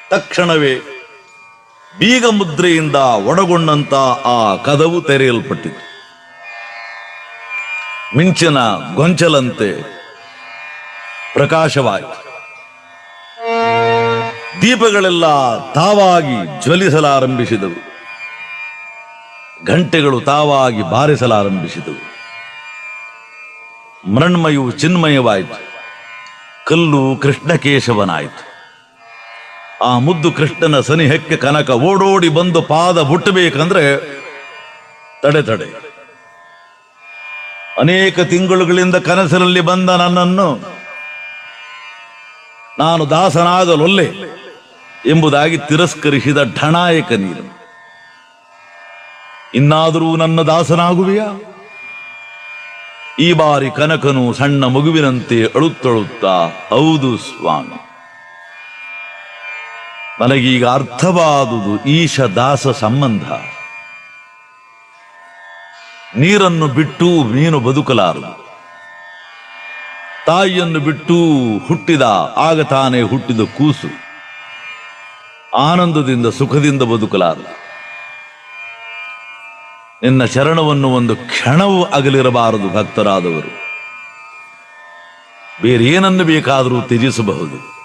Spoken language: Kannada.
ತಕ್ಷಣವೇ ಬೀಗ ಮುದ್ರೆಯಿಂದ ಒಡಗೊಂಡಂತ ಆ ಕದವು ತೆರೆಯಲ್ಪಟ್ಟಿತು ಮಿಂಚಿನ ಗೊಂಚಲಂತೆ ಪ್ರಕಾಶವಾಯಿತು ದೀಪಗಳೆಲ್ಲ ತಾವಾಗಿ ಜ್ವಲಿಸಲಾರಂಭಿಸಿದವು ಗಂಟೆಗಳು ತಾವಾಗಿ ಬಾರಿಸಲಾರಂಭಿಸಿದವು ಮೃಣ್ಮಯವು ಚಿನ್ಮಯವಾಯಿತು ಕಲ್ಲು ಕೃಷ್ಣಕೇಶವನಾಯಿತು ಆ ಮುದ್ದು ಕೃಷ್ಣನ ಸನಿಹಕ್ಕೆ ಕನಕ ಓಡೋಡಿ ಬಂದು ಪಾದ ಮುಟ್ಟಬೇಕಂದ್ರೆ ತಡೆ ತಡೆ ಅನೇಕ ತಿಂಗಳುಗಳಿಂದ ಕನಸಿನಲ್ಲಿ ಬಂದ ನನ್ನನ್ನು ನಾನು ದಾಸನಾಗಲೊಲ್ಲೆ ಎಂಬುದಾಗಿ ತಿರಸ್ಕರಿಸಿದ ಢಣಾಯಕ ನೀನು ಇನ್ನಾದರೂ ನನ್ನ ದಾಸನಾಗುವೆಯಾ ಈ ಬಾರಿ ಕನಕನು ಸಣ್ಣ ಮಗುವಿನಂತೆ ಅಳುತ್ತಳುತ್ತಾ ಹೌದು ಸ್ವಾಮಿ ನನಗೀಗ ಅರ್ಥವಾದುದು ಈಶ ದಾಸ ಸಂಬಂಧ ನೀರನ್ನು ಬಿಟ್ಟು ಮೀನು ಬದುಕಲಾರದು ತಾಯಿಯನ್ನು ಬಿಟ್ಟು ಹುಟ್ಟಿದ ಆಗ ತಾನೇ ಹುಟ್ಟಿದ ಕೂಸು ಆನಂದದಿಂದ ಸುಖದಿಂದ ಬದುಕಲಾರದು ನಿನ್ನ ಶರಣವನ್ನು ಒಂದು ಕ್ಷಣವೂ ಅಗಲಿರಬಾರದು ಭಕ್ತರಾದವರು ಬೇರೇನನ್ನು ಬೇಕಾದರೂ ತ್ಯಜಿಸಬಹುದು